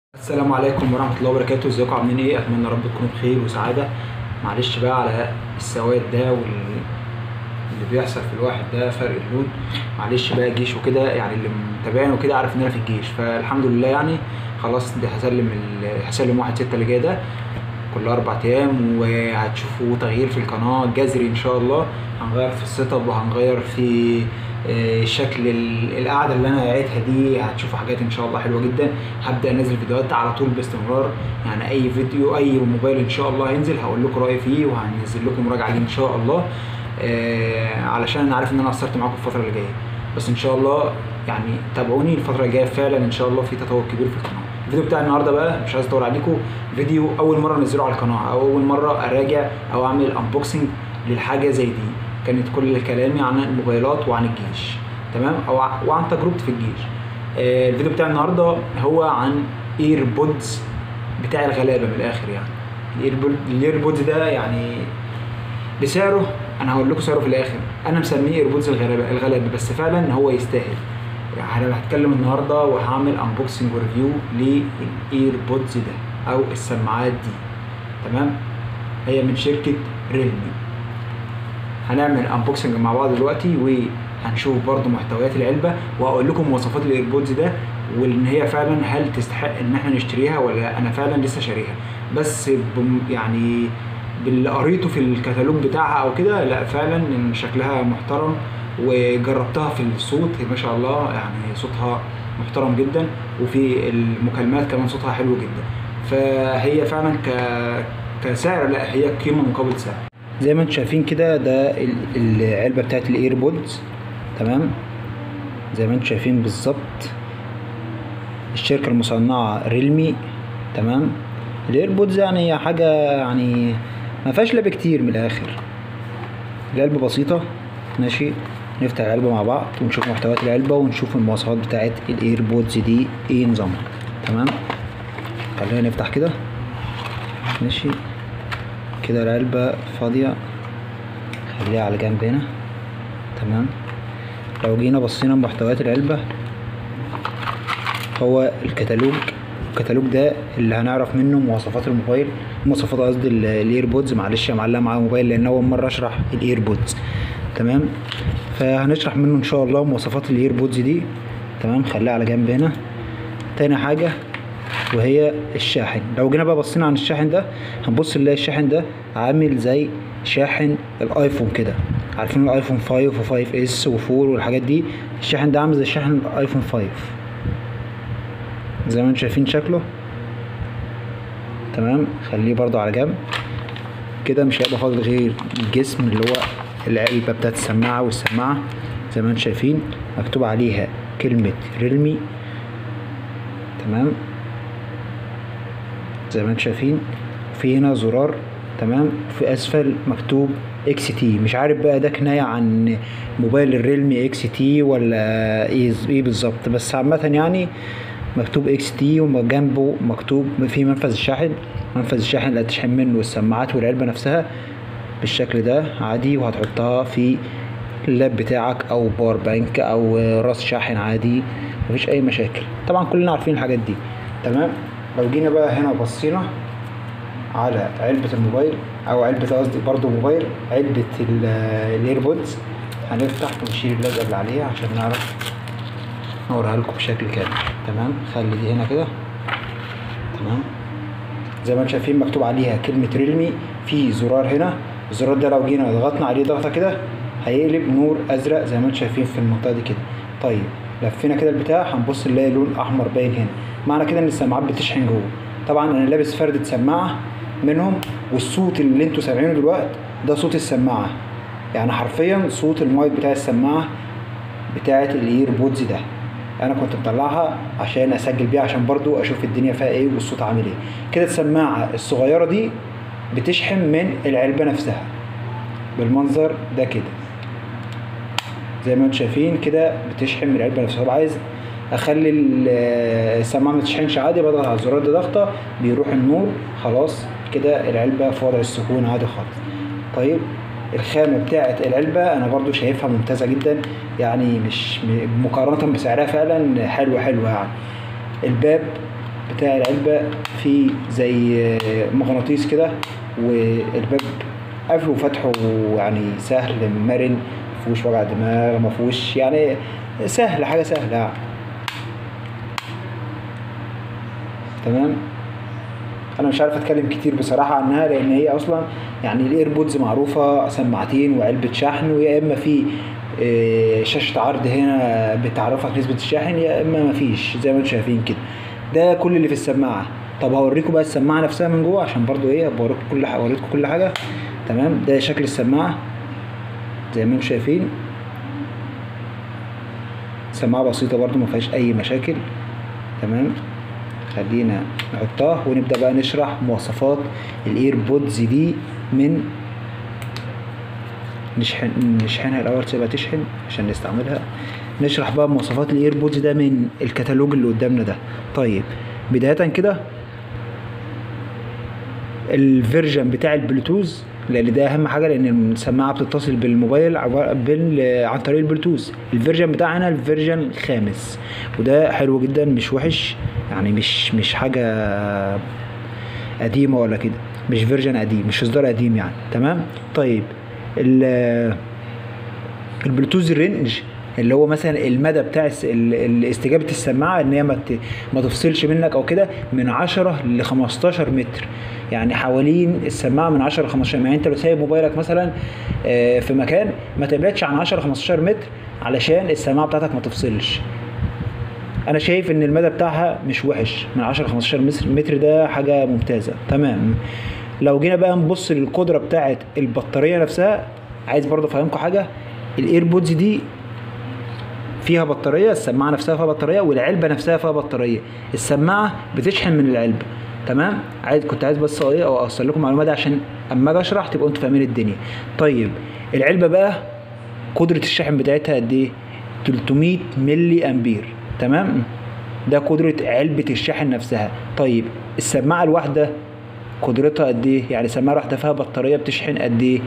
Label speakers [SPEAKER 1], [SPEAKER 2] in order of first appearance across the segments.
[SPEAKER 1] السلام عليكم ورحمة الله وبركاته ازيكم عاملين ايه اتمنى رب تكونوا بخير وسعادة معلش بقى على السواد ده وال اللي بيحصل في الواحد ده فرق اللون معلش بقى جيش وكده يعني اللي متابعني وكده عارف ان انا في الجيش فالحمد لله يعني خلاص ده هسلم ال... هسلم واحد ستة اللي جاي ده كل اربع ايام وهتشوفوا تغيير في القناة جذري ان شاء الله هنغير في السيت اب وهنغير في آه، شكل ال- القعده اللي انا قاعدها دي هتشوفوا حاجات ان شاء الله حلوه جدا هبدا انزل فيديوهات على طول باستمرار يعني اي فيديو اي موبايل ان شاء الله هينزل هقول لكم رايي فيه وهنزل لكم مراجعه ليه ان شاء الله آه، علشان انا عارف ان انا قصرت معاكم الفتره اللي جايه بس ان شاء الله يعني تابعوني الفتره الجايه فعلا ان شاء الله في تطور كبير في القناه الفيديو بتاع النهارده بقى مش عايز اطول عليكم فيديو اول مره انزله على القناه او اول مره اراجع او اعمل انبوكسنج للحاجه زي دي كانت كل كلامي عن الموبايلات وعن الجيش تمام او ع- وعن تجربتي في الجيش آه، الفيديو بتاع النهارده هو عن ايربودز بتاع الغلابه من الاخر يعني الإيربود- الايربودز ده يعني بسعره انا هقول لكم سعره في الاخر انا مسميه ايربودز الغلابه الغلابه بس فعلا هو يستاهل يعني انا هتكلم النهارده وهعمل انبوكسنج وريفيو للايربودز ده او السماعات دي تمام هي من شركه ريلمي هنعمل انبوكسنج مع بعض دلوقتي وهنشوف برضو محتويات العلبه وهقول لكم مواصفات الايربودز ده وان هي فعلا هل تستحق ان احنا نشتريها ولا انا فعلا لسه شاريها بس بم يعني باللي قريته في الكتالوج بتاعها او كده لا فعلا ان شكلها محترم وجربتها في الصوت ما شاء الله يعني صوتها محترم جدا وفي المكالمات كمان صوتها حلو جدا فهي فعلا ك كسعر لا هي قيمه مقابل سعر زي ما انتم شايفين كده ده ال- العلبه بتاعت الايربودز تمام زي ما انتم شايفين بالظبط الشركه المصنعه ريلمي تمام الايربودز يعني هي حاجه يعني ما فيهاش لعب كتير من الاخر العلبه بسيطه ماشي نفتح العلبه مع بعض ونشوف محتويات العلبه ونشوف المواصفات بتاعت الايربودز دي ايه نظامها تمام خلينا نفتح كده ماشي كده العلبة فاضية خليها على جنب هنا تمام لو جينا بصينا محتويات العلبة هو الكتالوج الكتالوج ده اللي هنعرف منه مواصفات الموبايل مواصفات قصدي ال- الايربودز معلش يا معلقة معايا موبايل لان اول مرة اشرح الايربودز تمام فهنشرح منه ان شاء الله مواصفات الايربودز دي تمام خليها على جنب هنا تاني حاجة وهي الشاحن لو جينا بقى بصينا عن الشاحن ده هنبص نلاقي الشاحن ده عامل زي شاحن الايفون كده عارفين الايفون 5 و5 اس و4 والحاجات دي الشاحن ده عامل زي شاحن الايفون 5 زي ما انتم شايفين شكله تمام خليه برضو على جنب كده مش هيبقى فاضل غير الجسم اللي هو العلبة بتاعت السماعة والسماعة زي ما انتم شايفين مكتوب عليها كلمة ريلمي تمام زي ما انتم شايفين في هنا زرار تمام في اسفل مكتوب اكس تي مش عارف بقى ده كنايه عن موبايل الريلمي اكس تي ولا ايه ايه بالظبط بس عامه يعني مكتوب اكس تي وجنبه مكتوب في منفذ الشاحن منفذ الشاحن اللي هتشحن منه السماعات والعلبه نفسها بالشكل ده عادي وهتحطها في اللاب بتاعك او باور بانك او راس شاحن عادي مفيش اي مشاكل طبعا كلنا عارفين الحاجات دي تمام لو جينا بقى هنا بصينا على علبة الموبايل او علبة قصدي برضو موبايل علبة ال- الايربودز هنفتح ونشيل اللزقة اللي عليها عشان نعرف نوريها لكم بشكل كامل تمام خلي دي هنا كده تمام زي ما انتم شايفين مكتوب عليها كلمة ريلمي في زرار هنا الزرار ده لو جينا ضغطنا عليه ضغطة كده هيقلب نور ازرق زي ما انتم شايفين في المنطقة دي كده طيب لفينا كده البتاع هنبص نلاقي لون احمر باين هنا معنى كده ان السماعات بتشحن جوه طبعا انا لابس فردة سماعة منهم والصوت اللي انتوا سامعينه دلوقتي ده صوت السماعة يعني حرفيا صوت المايك بتاع السماعة بتاعة الايربودز ده انا كنت مطلعها عشان اسجل بيها عشان برضو اشوف الدنيا فيها ايه والصوت عامل ايه كده السماعة الصغيرة دي بتشحن من العلبة نفسها بالمنظر ده كده زي ما انتم شايفين كده بتشحن من العلبة نفسها طب عايز اخلي ال- السماعة ما تشحنش عادي بضغط على الزرار ده ضغطة بيروح النور خلاص كده العلبة في وضع السكون عادي خالص طيب الخامة بتاعة العلبة أنا برضو شايفها ممتازة جدا يعني مش م- مقارنة بسعرها فعلا حلوة حلوة يعني الباب بتاع العلبه فيه زي مغناطيس كده والباب قفله وفتحه يعني سهل مرن مفيهوش وجع دماغ مفيهوش يعني سهل حاجه سهله يعني. تمام انا مش عارف اتكلم كتير بصراحه عنها لان هي اصلا يعني الايربودز معروفه سماعتين وعلبه شحن ويا اما في آه، شاشه عرض هنا بتعرفك نسبه الشاحن يا اما مفيش زي ما انتم شايفين كده ده كل اللي في السماعه طب هوريكم بقى السماعه نفسها من جوه عشان برضو ايه بوريكم كل حاجه اوريكم كل حاجه تمام ده شكل السماعه زي ما انتم شايفين سماعه بسيطه برضو ما فيهاش اي مشاكل تمام خلينا نحطها ونبدا بقى نشرح مواصفات الايربودز دي من نشحن نشحنها الاول تبقى تشحن عشان نستعملها نشرح بقى مواصفات الايربودز ده من الكتالوج اللي قدامنا ده طيب بدايه كده الفيرجن بتاع البلوتوث لان ده اهم حاجه لان السماعه بتتصل بالموبايل عبارة- بال عن طريق البلوتوث الفيرجن بتاعنا الفيرجن الخامس وده حلو جدا مش وحش يعني مش مش حاجه قديمه ولا كده مش فيرجن قديم مش اصدار قديم يعني تمام طيب ال البلوتوث رينج اللي هو مثلا المدى بتاع الس- ال- ال- استجابه السماعه ان هي ما ت- ما تفصلش منك او كده من 10 ل 15 متر يعني حوالين السماعه من 10 ل 15 يعني انت لو سايب موبايلك مثلا آه، في مكان ما تبعدش عن 10 15 متر علشان السماعه بتاعتك ما تفصلش انا شايف ان المدى بتاعها مش وحش من 10 ل 15 متر- متر ده حاجه ممتازه تمام لو جينا بقى نبص للقدره بتاعه البطاريه نفسها عايز برضه افهمكم حاجه الايربودز دي فيها بطاريه السماعه نفسها فيها بطاريه والعلبه نفسها فيها بطاريه السماعه بتشحن من العلبه تمام عايز كنت عايز بس ايه او اوصل لكم معلومه دي عشان اما اجي اشرح تبقوا انتوا فاهمين الدنيا طيب العلبه بقى قدره الشحن بتاعتها قد ايه 300 ملي امبير تمام ده قدره علبه الشحن نفسها طيب السماعه الواحده قدرتها قد ايه يعني السماعه الواحده فيها بطاريه بتشحن قد ايه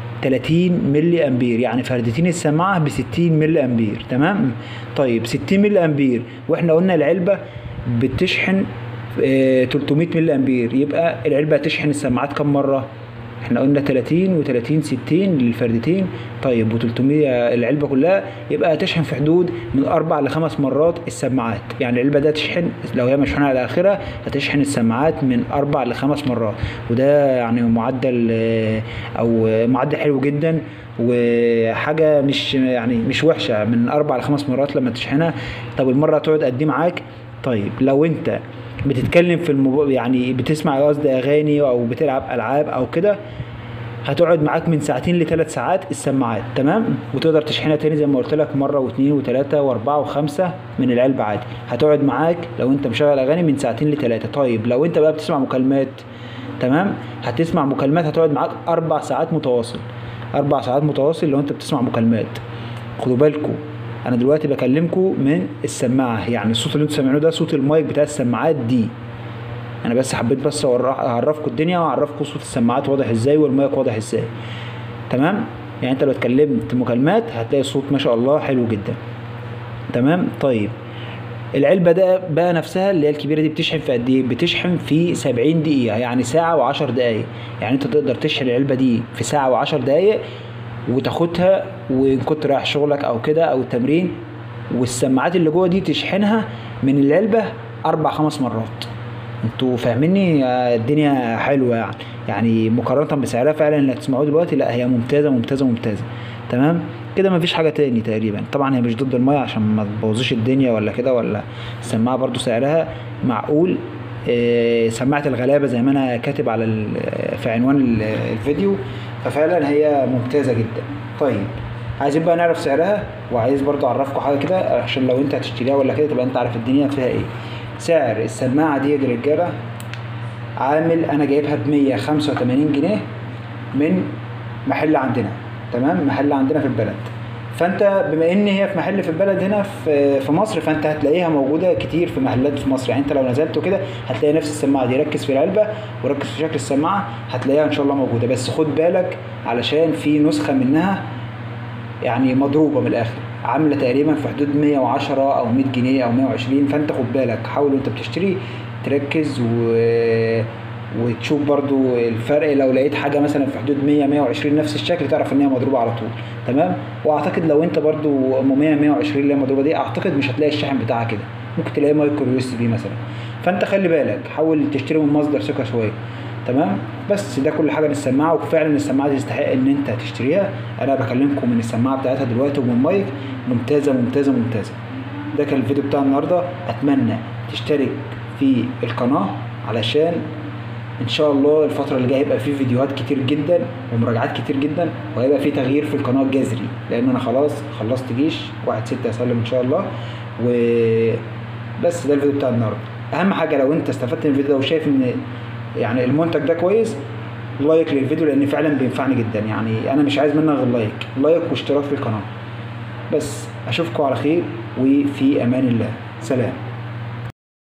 [SPEAKER 1] 30 ملي امبير يعني فردتين السماعه ب 60 ملي امبير تمام طيب 60 ملي امبير واحنا قلنا العلبه بتشحن آه، 300 ملي امبير يبقى العلبه هتشحن السماعات كم مره احنا قلنا 30 و30 60 للفردتين طيب و300 العلبه كلها يبقى هتشحن في حدود من اربع لخمس مرات السماعات يعني العلبه ده تشحن لو هي مشحونه على اخرها هتشحن السماعات من اربع لخمس مرات وده يعني معدل آه، او معدل حلو جدا وحاجه مش يعني مش وحشه من اربع لخمس مرات لما تشحنها طب المره هتقعد قد ايه معاك طيب لو انت بتتكلم في الموب... يعني بتسمع قصدي اغاني او بتلعب العاب او كده هتقعد معاك من ساعتين لثلاث ساعات السماعات تمام وتقدر تشحنها تاني زي ما قلت لك مره واثنين وثلاثه واربعه وخمسه من العلبه عادي هتقعد معاك لو انت مشغل اغاني من ساعتين لثلاثه طيب لو انت بقى بتسمع مكالمات تمام هتسمع مكالمات هتقعد معاك اربع ساعات متواصل اربع ساعات متواصل لو انت بتسمع مكالمات خدوا بالكم انا دلوقتي بكلمكم من السماعه يعني الصوت اللي انتوا سامعينه ده صوت المايك بتاع السماعات دي انا بس حبيت بس أورا- اعرفكم الدنيا واعرفكم صوت السماعات واضح ازاي والمايك واضح ازاي تمام يعني انت لو اتكلمت مكالمات هتلاقي الصوت ما شاء الله حلو جدا تمام طيب العلبه ده بقى نفسها اللي هي الكبيره دي بتشحن في قد ايه بتشحن في 70 دقيقه يعني ساعه و10 دقائق يعني انت تقدر تشحن العلبه دي في ساعه و10 دقائق وتاخدها وان كنت رايح شغلك او كده او تمرين والسماعات اللي جوه دي تشحنها من العلبه اربع خمس مرات انتوا فاهميني آه، الدنيا حلوه يعني يعني مقارنه بسعرها فعلا اللي هتسمعوه دلوقتي لا هي ممتازه ممتازه ممتازه تمام كده مفيش حاجه تاني تقريبا طبعا هي مش ضد الميه عشان ما تبوظيش الدنيا ولا كده ولا السماعه برضو سعرها معقول آه، سماعه الغلابه زي ما انا كاتب على ال- في عنوان ال- الفيديو ففعلا هي ممتازه جدا طيب عايزين بقى نعرف سعرها وعايز برضو اعرفكم حاجه كده عشان لو انت هتشتريها ولا كده تبقى انت عارف الدنيا فيها ايه سعر السماعه دي يا رجاله عامل انا جايبها ب 185 جنيه من محل عندنا تمام محل عندنا في البلد فانت بما ان هي في محل في البلد هنا في في مصر فانت هتلاقيها موجوده كتير في محلات في مصر يعني انت لو نزلت كده هتلاقي نفس السماعه دي ركز في العلبه وركز في شكل السماعه هتلاقيها ان شاء الله موجوده بس خد بالك علشان في نسخه منها يعني مضروبه من الاخر عامله تقريبا في حدود 110 او 100 جنيه او 120 فانت خد بالك حاول وانت بتشتري تركز و... وتشوف برضو الفرق لو لقيت حاجه مثلا في حدود 100 120 نفس الشكل تعرف ان هي مضروبه على طول تمام واعتقد لو انت برضو ام 100 120 اللي هي مضروبه دي اعتقد مش هتلاقي الشاحن بتاعها كده ممكن تلاقيه مايكرو يو اس بي مثلا فانت خلي بالك حاول تشتري من مصدر ثقه شويه تمام بس ده كل حاجه للسماعه وفعلا السماعه دي تستحق ان انت تشتريها انا بكلمكم من السماعه بتاعتها دلوقتي ومن مايك ممتازه ممتازه ممتازه ده كان الفيديو بتاع النهارده اتمنى تشترك في القناه علشان ان شاء الله الفتره اللي جايه هيبقى فيه فيديوهات كتير جدا ومراجعات كتير جدا وهيبقى فيه تغيير في القناه جذري لان انا خلاص خلصت جيش واحد ستة اسلم ان شاء الله و بس ده الفيديو بتاع النهارده اهم حاجه لو انت استفدت من الفيديو ده وشايف ان يعني المنتج ده كويس لايك للفيديو لان فعلا بينفعني جدا يعني انا مش عايز منك غير لايك لايك واشتراك في القناه بس اشوفكم على خير وفي امان الله سلام